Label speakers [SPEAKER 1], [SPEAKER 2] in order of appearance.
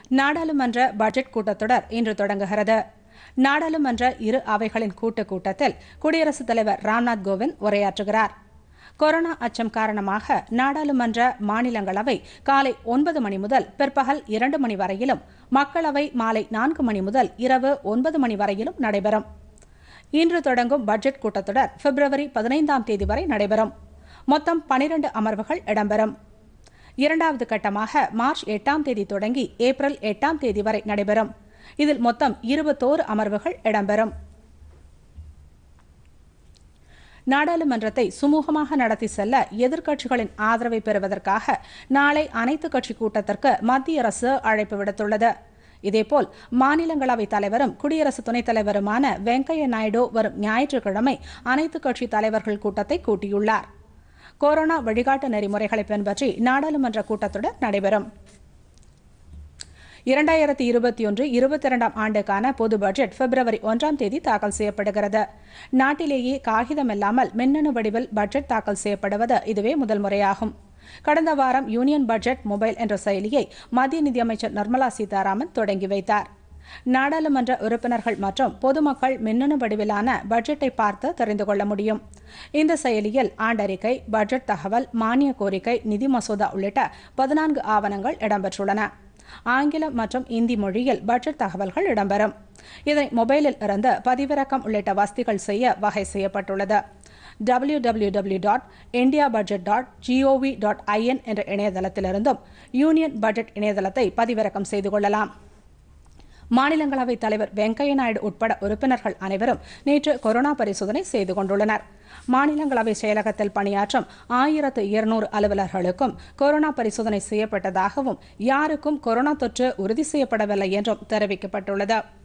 [SPEAKER 1] நாடாளுமன்ற பட்ஜெட் கூட்டத்தொடர் இன்று தொடங்குகிறது நாடாளுமன்ற இரு அவைகளின் கூட்டுக் கூட்டத்தில் குடியரசுத் தலைவர் ராம்நாத் கோவிந்த் உரையாற்றுகிறார் கொரோனா அச்சம் காரணமாக நாடாளுமன்ற மாநிலங்களவை காலை ஒன்பது மணி முதல் பிற்பகல் இரண்டு மணி வரையிலும் மக்களவை மாலை நான்கு மணி முதல் இரவு ஒன்பது மணி வரையிலும் நடைபெறும் இன்று தொடங்கும் பட்ஜெட் கூட்டத்தொடர் பிப்ரவரி பதினைந்தாம் தேதி வரை நடைபெறும் மொத்தம் பனிரண்டு அமர்வுகள் இடம்பெறும் இரண்டாவது கட்டமாக மார்ச் எட்டாம் தேதி தொடங்கி ஏப்ரல் எட்டாம் தேதி வரை நடைபெறும் இதில் மொத்தம் இருபத்தோரு அமர்வுகள் இடம்பெறும் நாடாளுமன்றத்தை சுமூகமாக நடத்தி செல்ல எதிர்க்கட்சிகளின் ஆதரவை பெறுவதற்காக நாளை அனைத்துக் கட்சி கூட்டத்திற்கு மத்திய அரசு அழைப்பு விடுத்துள்ளது இதேபோல் மாநிலங்களவைத் தலைவரும் குடியரசு துணைத் தலைவருமான வெங்கையா நாயுடு வரும் ஞாயிற்றுக்கிழமை அனைத்துக் கட்சி தலைவர்கள் கூட்டத்தை கூட்டியுள்ளார் கொரோனா வழிகாட்டு நெறிமுறைகளை பின்பற்றி நாடாளுமன்ற கூட்டத்தொடர் நடைபெறும் இரண்டாயிரத்தி இருபத்தி ஒன்று இருபத்தி இரண்டாம் ஆண்டுக்கான பொது பட்ஜெட் பிப்ரவரி ஒன்றாம் தேதி தாக்கல் செய்யப்படுகிறது நாட்டிலேயே காகிதமில்லாமல் மின்னணு வடிவில் பட்ஜெட் தாக்கல் செய்யப்படுவது இதுவே முதல் முறையாகும் கடந்த வாரம் யூனியன் பட்ஜெட் மொபைல் என்ற செயலியை மத்திய நிதியமைச்சர் நிர்மலா சீதாராமன் தொடங்கி வைத்தார் நாடாளுமன்ற உறுப்பினர்கள் மற்றும் பொதுமக்கள் மின்னணு வடிவிலான பட்ஜெட்டை பார்த்து தெரிந்து கொள்ள முடியும் இந்த செயலியில் ஆண்டறிக்கை பட்ஜெட் தகவல் மானிய கோரிக்கை நிதி மசோதா உள்ளிட்ட பதினான்கு ஆவணங்கள் இடம்பெற்றுள்ளன ஆங்கிலம் மற்றும் இந்தி மொழியில் பட்ஜெட் தகவல்கள் இடம்பெறும் இதனை மொபைலில் இருந்து பதிவிறக்கம் உள்ளிட்ட வசதிகள் செய்ய வகை செய்யப்பட்டுள்ளது W W W dot India budget dot G O V dot I N என்ற இணையதளத்திலிருந்தும் யூனியன் பட்ஜெட் இணையதளத்தை பதிவிறக்கம் செய்து கொள்ளலாம் மாநிலங்களவைத் தலைவர் வெங்கையா நாயுடு உட்பட உறுப்பினர்கள் அனைவரும் நேற்று கொரோனா பரிசோதனை செய்து கொண்டுள்ளனர் மாநிலங்களவை செயலகத்தில் பணியாற்றும் ஆயிரத்து இருநூறு அலுவலர்களுக்கும் கொரோனா பரிசோதனை செய்யப்பட்டதாகவும் யாருக்கும் கொரோனா தொற்று உறுதி செய்யப்படவில்லை என்றும் தெரிவிக்கப்பட்டுள்ளது